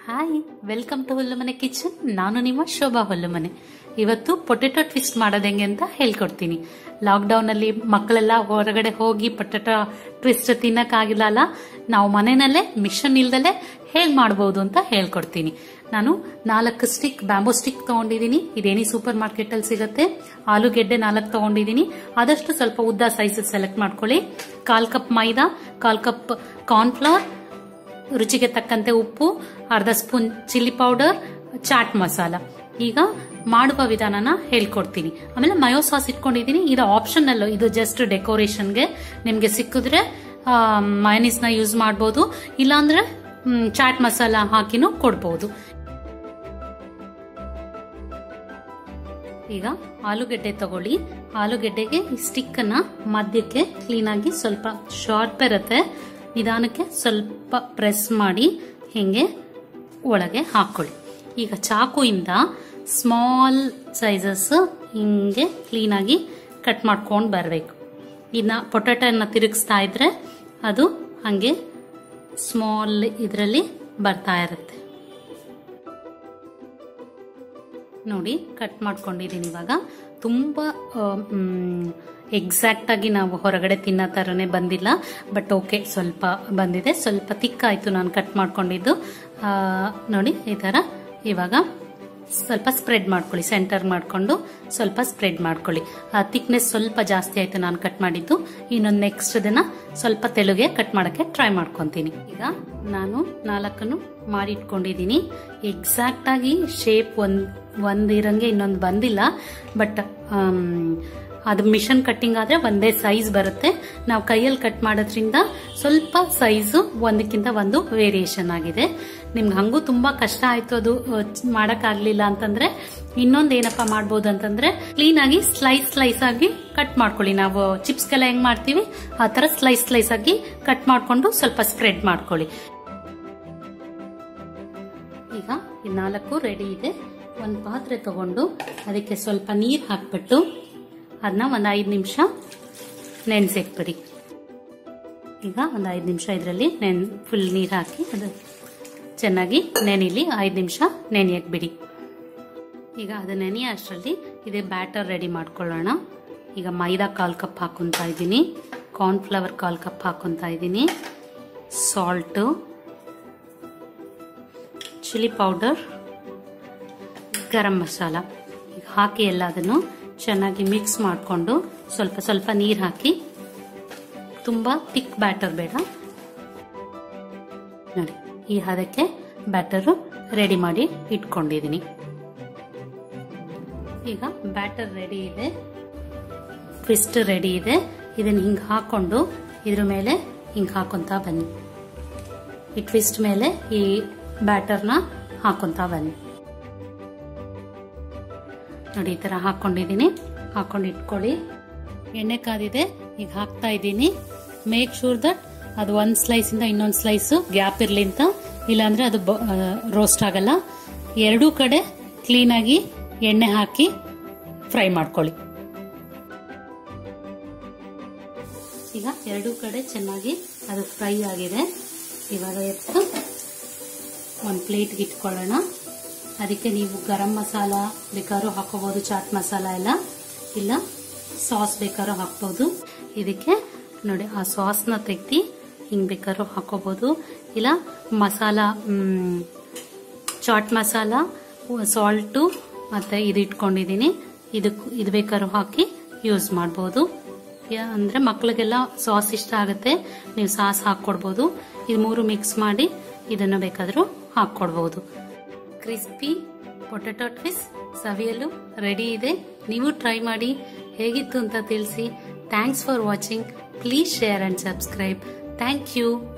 hi welcome to Hullumane kitchen ನಾನು ನಿಮ್ಮ ಶೋಭಾ ಹುಲ್ಲುಮನೆ ಇವತ್ತು ಪೊಟೆಟೊ ಟ್ವಿಸ್ಟ್ ಮಾಡೋದು ಹೆಂಗೆ ಅಂತ ಹೇಳ್ಕೊಡ್ತೀನಿ ಲಾಕ್ಡೌನ್ ಅಲ್ಲಿ ಮಕ್ಕಳೆಲ್ಲ ಹೊರಗಡೆ ಹೋಗಿ ಪೊಟೆಟೊ ಟ್ವಿಸ್ಟ್ ತಿನ್ನಕ್ಕಾಗಿಲ್ಲ ಅಲ್ಲ ನಾವು ಮನೆಯಲ್ಲೇ ಮಿಷನ್ ಇಲ್ದಲೆ ಹೇಗ್ ಮಾಡ್ಬೋದು ಅಂತ ಹೇಳ್ಕೊಡ್ತೀನಿ ನಾನು ನಾಲ್ಕು ಸ್ಟಿಕ್ ಬ್ಯಾಂಬೋ ಸ್ಟಿಕ್ ತಗೊಂಡಿದ್ದೀನಿ ಇದೇನಿ ಸೂಪರ್ ಮಾರ್ಕೆಟ್ ಅಲ್ಲಿ ಸಿಗುತ್ತೆ ಆಲೂಗೆಡ್ಡೆ ನಾಲ್ಕು ತಗೊಂಡಿದ್ದೀನಿ ಆದಷ್ಟು ಸ್ವಲ್ಪ ಉದ್ದ ಸೈಜ್ ಸೆಲೆಕ್ಟ್ ಮಾಡ್ಕೊಳ್ಳಿ ಕಾಲ್ ಕಪ್ ಮೈದಾ ಕಾಲ್ ಕಪ್ ಕಾರ್ನ್ಫ್ಲವರ್ ರುಚಿಗೆ ತಕ್ಕಂತೆ ಉಪ್ಪು ಅರ್ಧ spoon chilli powder chaat masala ಈಗ ಮಾಡುವ ವಿಧಾನನ ಹೇಳ್ಕೊಡ್ತೀನಿ ಆಮೇಲೆ ಮಯೋ ಸಾಸ್ ಇಟ್ಕೊಂಡಿದ್ದೀನಿ ಇದು ಆಪ್ಷನಲ್ ಇದು ಜಸ್ಟ್ ಡೆಕೋರೇಷನ್ಗೆ ನಿಮ್ಗೆ ಸಿಕ್ಕಿದ್ರೆ ಮಯನೀಸ್ ನ ಯೂಸ್ ಮಾಡ್ಬೋದು ಇಲ್ಲಾಂದ್ರೆ ಮ್, ಚಾಟ್ ಮಸಾಲ ಹಾಕಿನೂ ಕೊಡ್ಬೋದು ಈಗ ಆಲೂಗೆಡ್ಡೆ ತಗೊಳ್ಳಿ ಆಲೂಗೆಡ್ಡೆಗೆ ಈ ಸ್ಟಿಕ್ ಅನ್ನ ಮಧ್ಯಕ್ಕೆ ಕ್ಲೀನ್ ಆಗಿ ಸ್ವಲ್ಪ ಶಾರ್ಪ್ ಇರುತ್ತೆ ನಿಧಾನಕ್ಕೆ ಸ್ವಲ್ಪ ಪ್ರೆಸ್ ಮಾಡಿ ಹಿಂಗೆ ಒಳಗೆ ಹಾಕೊಳ್ಳಿ ಈಗ ಚಾಕುಯಿಂದ ಸ್ಮಾಲ್ ಸೈಜಸ್ ಹಿಂಗೆ ಕ್ಲೀನ್ ಆಗಿ ಕಟ್ ಮಾಡ್ಕೊಂಡು ಬರಬೇಕು ಇನ್ನ ಪೊಟ್ಯಾಟೋನ ತಿರುಗಿಸ್ತಾ ಇದ್ರೆ ಅದು ಹಂಗೆ ಸ್ಮಾಲ್ ಇದರಲ್ಲಿ ಬರ್ತಾ ಇರುತ್ತೆ ನೋಡಿ ಕಟ್ ಮಾಡ್ಕೊಂಡಿದ್ದೀನಿ ಇವಾಗ ತುಂಬ ಎಕ್ಸಾಕ್ಟ್ ಆಗಿ ನಾವು ಹೊರಗಡೆ ತಿನ್ನೋ ಥರನೇ ಬಂದಿಲ್ಲ ಬಟ್ ಓಕೆ ಸ್ವಲ್ಪ ಬಂದಿದೆ ಸ್ವಲ್ಪ ತಿಕ್ಕಾಯ್ತು ನಾನು ಕಟ್ ಮಾಡ್ಕೊಂಡಿದ್ದು ಆ, ನೋಡಿ ಈ ಥರ ಇವಾಗ ಸ್ವಲ್ಪ ಸ್ಪ್ರೆಡ್ ಮಾಡ್ಕೊಳ್ಳಿ ಸೆಂಟರ್ ಮಾಡ್ಕೊಂಡು ಸ್ವಲ್ಪ ಸ್ಪ್ರೆಡ್ ಮಾಡ್ಕೊಳ್ಳಿ ಥಿಕ್ನೆಸ್ ಸ್ವಲ್ಪ ಜಾಸ್ತಿ ಆಯ್ತು ನಾನು ಕಟ್ ಮಾಡಿದ್ದು ಇನ್ನೊಂದು ನೆಕ್ಸ್ಟ್ ದಿನ ಸ್ವಲ್ಪ ತೆಳುಗೆ ಕಟ್ ಮಾಡೋಕ್ಕೆ ಟ್ರೈ ಮಾಡ್ಕೊತೀನಿ ಈಗ ನಾನು ನಾಲ್ಕನ್ನು ಮಾಡಿ ಇಟ್ಕೊಂಡಿದ್ದೀನಿ ಎಕ್ಸಾಕ್ಟ್ ಆಗಿ ಶೇಪ್ ಒಂದ್ ಒಂದ್ ಇರಂಗೆ ಇನ್ನೊಂದು ಬಂದಿಲ್ಲ ಬಟ್ ಅದು ಮಿಷನ್ ಕಟ್ಟಿಂಗ್ ಆದ್ರೆ ಒಂದೇ ಸೈಜ್ ಬರುತ್ತೆ ನಾವು ಕೈಯಲ್ಲಿ ಕಟ್ ಮಾಡೋದ್ರಿಂದ ಸ್ವಲ್ಪ ಸೈಜು ಒಂದಕ್ಕಿಂತ ಒಂದು ವೇರಿಯೇಷನ್ ಆಗಿದೆ ನಿಮ್ಗೆ ಹಂಗೂ ತುಂಬಾ ಕಷ್ಟ ಆಯ್ತು ಅದು ಮಾಡಕ್ ಆಗ್ಲಿಲ್ಲ ಅಂತಂದ್ರೆ ಇನ್ನೊಂದ್ ಏನಪ್ಪಾ ಮಾಡ್ಬೋದು ಅಂತಂದ್ರೆ ಕ್ಲೀನ್ ಆಗಿ ಸ್ಲೈಸ್ ಸ್ಲೈಸ್ ಆಗಿ ಕಟ್ ಮಾಡ್ಕೊಳ್ಳಿ ನಾವು ಚಿಪ್ಸ್ಗೆಲ್ಲ ಹೆಂಗ್ ಮಾಡ್ತೀವಿ ಆ ತರ ಸ್ಲೈಸ್ ಸ್ಲೈಸ್ ಆಗಿ ಕಟ್ ಮಾಡ್ಕೊಂಡು ಸ್ವಲ್ಪ ಸ್ಪ್ರೆಡ್ ಮಾಡ್ಕೊಳ್ಳಿ ಈಗ ಈ ನಾಲ್ಕು ರೆಡಿ ಇದೆ ಒಂದು ಪಾತ್ರೆ ತಗೊಂಡು ಅದಕ್ಕೆ ಸ್ವಲ್ಪ ನೀರು ಹಾಕ್ಬಿಟ್ಟು ಅದನ್ನ ಒಂದು ಐದು ನಿಮಿಷ ನೆನೆಸಿಟ್ಬಿಡಿ ಈಗ ಒಂದು ಐದು ನಿಮಿಷ ಇದರಲ್ಲಿ ನೆನ್ ಫುಲ್ ನೀರು ಹಾಕಿ ಅದು ಚೆನ್ನಾಗಿ ನೆನಿಲಿ ಐದು ನಿಮಿಷ ನೆನೆಯಕ್ಕೆ ಬಿಡಿ ಈಗ ಅದು ನೆನೆಯ ಅಷ್ಟರಲ್ಲಿ ಇದೇ ಬ್ಯಾಟರ್ ರೆಡಿ ಮಾಡ್ಕೊಳ್ಳೋಣ ಈಗ ಮೈದಾ ಕಾಲ್ ಕಪ್ ಹಾಕೊತಾ ಇದ್ದೀನಿ ಕಾರ್ನ್ಫ್ಲವರ್ ಕಾಲ್ ಕಪ್ ಹಾಕೊತಾ ಇದ್ದೀನಿ salt chilli powder garam masala ಈಗ ಹಾಕಿ ಎಲ್ಲದನ್ನು ಚೆನ್ನಾಗಿ ಮಿಕ್ಸ್ ಮಾಡಿಕೊಂಡು ಸ್ವಲ್ಪ ಸ್ವಲ್ಪ ನೀರು ಹಾಕಿ ತುಂಬ ತಿಕ್ ಬ್ಯಾಟರ್ ಬೇಡ ನೋಡಿ ಈ ಹದಕ್ಕೆ ಬ್ಯಾಟರು ರೆಡಿ ಮಾಡಿ ಇಟ್ಕೊಂಡಿದ್ದೀನಿ ಈಗ ಬ್ಯಾಟರ್ ರೆಡಿ ಇದೆ ಟ್ವಿಸ್ಟ್ ರೆಡಿ ಇದೆ ಇದನ್ನ ಹಿಂಗೆ ಹಾಕೊಂಡು ಇದ್ರ ಮೇಲೆ ಹಿಂಗೆ ಹಾಕೊಂತ ಬನ್ನಿ ಈ ಟ್ವಿಸ್ಟ್ ಮೇಲೆ ಈ ಬ್ಯಾಟರ್ನ ಹಾಕೊಂತ ಬನ್ನಿ ನೋಡಿ ಈ ತರ ಹಾಕೊಂಡಿದ್ದೀನಿ ಹಾಕೊಂಡು ಇಟ್ಕೊಳ್ಳಿ ಎಣ್ಣೆ ಕಾದಿದೆ ಈಗ ಹಾಕ್ತಾ ಇದ್ದೀನಿ ಮೇಕ್ ಶೂರ್ ದಟ್ ಅದು ಒಂದ್ ಸ್ಲೈಸ್ ಇಂದ ಇನ್ನೊಂದ್ ಸ್ಲೈಸ್ ಗ್ಯಾಪ್ ಇರ್ಲಿ ಅಂತ ಇಲ್ಲಾಂದ್ರೆ ಅದು ರೋಸ್ಟ್ ಆಗಲ್ಲ ಎರಡೂ ಕಡೆ ಕ್ಲೀನ್ ಆಗಿ ಎಣ್ಣೆ ಹಾಕಿ ಫ್ರೈ ಮಾಡ್ಕೊಳ್ಳಿ ಈಗ ಎರಡೂ ಕಡೆ ಚೆನ್ನಾಗಿ ಅದು ಫ್ರೈ ಆಗಿದೆ ಇವಾಗ ಎತ್ತು ಒಂದು ಪ್ಲೇಟ್ಗೆ ಇಟ್ಕೊಳ್ಳೋಣ ಅದಕ್ಕೆ ನೀವು ಗರಂ ಮಸಾಲ ಬೇಕಾದ್ರೂ ಹಾಕೋಬಹುದು ಚಾಟ್ ಮಸಾಲ ಎಲ್ಲ ಇಲ್ಲ ಸಾಸ್ ಬೇಕಾದ್ರೂ ಹಾಕ್ಬೋದು ಇದಕ್ಕೆ ನೋಡಿ ಆ ಸಾಸ್ನ ತೆಗ್ದು ಹಿಂಗೆ ಬೇಕಾದ್ರೂ ಹಾಕೋಬಹುದು ಇಲ್ಲ ಮಸಾಲ ಮ್, ಚಾಟ್ ಮಸಾಲ ಸಾಲ್ಟು ಮತ್ತೆ ಇದು ಇಟ್ಕೊಂಡಿದ್ದೀನಿ ಇದಕ್ಕೂ ಇದು ಬೇಕಾದ್ರೂ ಹಾಕಿ ಯೂಸ್ ಮಾಡ್ಬೋದು ಯಾ- ಅಂದ್ರೆ ಮಕ್ಳಿಗೆಲ್ಲ ಸಾಸ್ ಇಷ್ಟ ಆಗುತ್ತೆ ನೀವು ಸಾಸ್ ಹಾಕ್ಕೊಡ್ಬೋದು ಇದು ಮೂರು ಮಿಕ್ಸ್ ಮಾಡಿ ಇದನ್ನು ಬೇಕಾದ್ರೂ ಹಾಕ್ಕೊಡ್ಬೋದು ಕ್ರಿಸ್ಪಿ ಪೊಟೆಟೊ ಟ್ವಿಸ್ ಸವಿಯಲು ರೆಡಿ ಇದೆ ನೀವು ಟ್ರೈ ಮಾಡಿ ಹೇಗಿತ್ತು ಅಂತ ತಿಳಿಸಿ thanks for watching please share and subscribe thank you